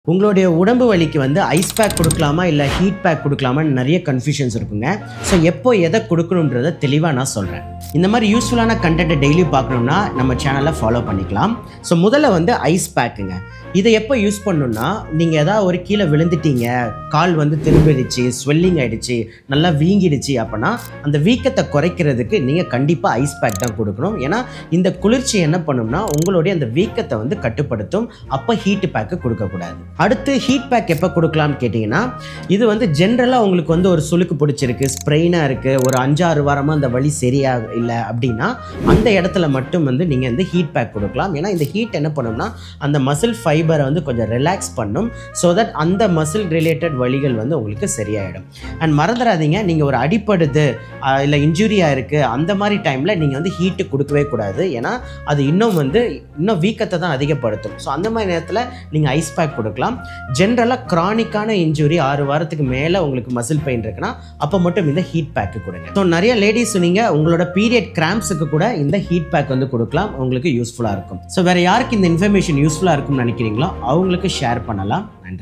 உங்களுடைய உடம்பு வலிக்கு வந்து ஐஸ் பேக் கொடுக்கலாமா இல்லை ஹீட் பேக் கொடுக்கலாமான்னு நிறைய கன்ஃபியூஷன்ஸ் இருக்குங்க ஸோ எப்போ எதை கொடுக்கணுன்றத தெளிவாக நான் சொல்கிறேன் இந்த மாதிரி யூஸ்ஃபுல்லான கண்டென்ட்டை டெய்லி பார்க்கணுன்னா நம்ம சேனலை ஃபாலோ பண்ணிக்கலாம் ஸோ முதல்ல வந்து ஐஸ் பேக்குங்க இதை எப்போ யூஸ் பண்ணணும்னா நீங்கள் ஏதாவது ஒரு கீழே விழுந்துட்டீங்க கால் வந்து திரும்பிடுச்சு ஸ்வெல்லிங் ஆயிடுச்சு நல்லா வீங்கிடுச்சு அப்படின்னா அந்த வீக்கத்தை குறைக்கிறதுக்கு நீங்கள் கண்டிப்பாக ஐஸ் பேக் தான் கொடுக்கணும் ஏன்னா இந்த குளிர்ச்சி என்ன பண்ணும்னா உங்களுடைய அந்த வீக்கத்தை வந்து கட்டுப்படுத்தும் அப்போ ஹீட் பேக்கு கொடுக்கக்கூடாது அடுத்து ஹீட் பேக் எப்போ கொடுக்கலாம்னு கேட்டிங்கன்னா இது வந்து ஜென்ரலாக உங்களுக்கு வந்து ஒரு சுளுக்கு பிடிச்சிருக்கு ஸ்ப்ரெயினாக இருக்குது ஒரு அஞ்சாறு வாரமாக அந்த வலி சரியா இல்லை அப்படின்னா அந்த இடத்துல மட்டும் வந்து நீங்கள் வந்து ஹீட் பேக் கொடுக்கலாம் ஏன்னா இந்த ஹீட் என்ன பண்ணும்னா அந்த மசில் ஃபைபரை வந்து கொஞ்சம் ரிலாக்ஸ் பண்ணும் ஸோ தட் அந்த மசில் ரிலேட்டட் வலிகள் வந்து உங்களுக்கு சரியாயிடும் அண்ட் மறந்துடாதீங்க நீங்கள் ஒரு அடிப்படுது இல்லை இன்ஜுரியாக இருக்குது அந்த மாதிரி டைமில் நீங்கள் வந்து ஹீட்டு கொடுக்கவே கூடாது ஏன்னா அது இன்னும் வந்து இன்னும் வீக்கத்தை தான் அதிகப்படுத்தும் ஸோ அந்த மாதிரி நேரத்தில் நீங்கள் ஐஸ் பேக் கொடுக்கலாம் ஜென்ரலாக க்ரானிக்கான இன்ஜுரி ஆறு வாரத்துக்கு மேலே உங்களுக்கு மசில் பெயின் இருக்குன்னா அப்போ மட்டும் இந்த ஹீட் பேக்கு கொடுங்க ஸோ நிறைய லேடிஸ் நீங்கள் உங்களோட பீரியட் கிராம்ஸுக்கு கூட இந்த ஹீட் பேக் வந்து கொடுக்கலாம் உங்களுக்கு யூஸ்ஃபுல்லாக இருக்கும் ஸோ வேறு யாருக்கு இந்த இன்ஃபர்மேஷன் யூஸ்ஃபுல்லாக இருக்கும்னு நினைக்கிறீங்களோ அவங்களுக்கு ஷேர் பண்ணலாம் நன்றி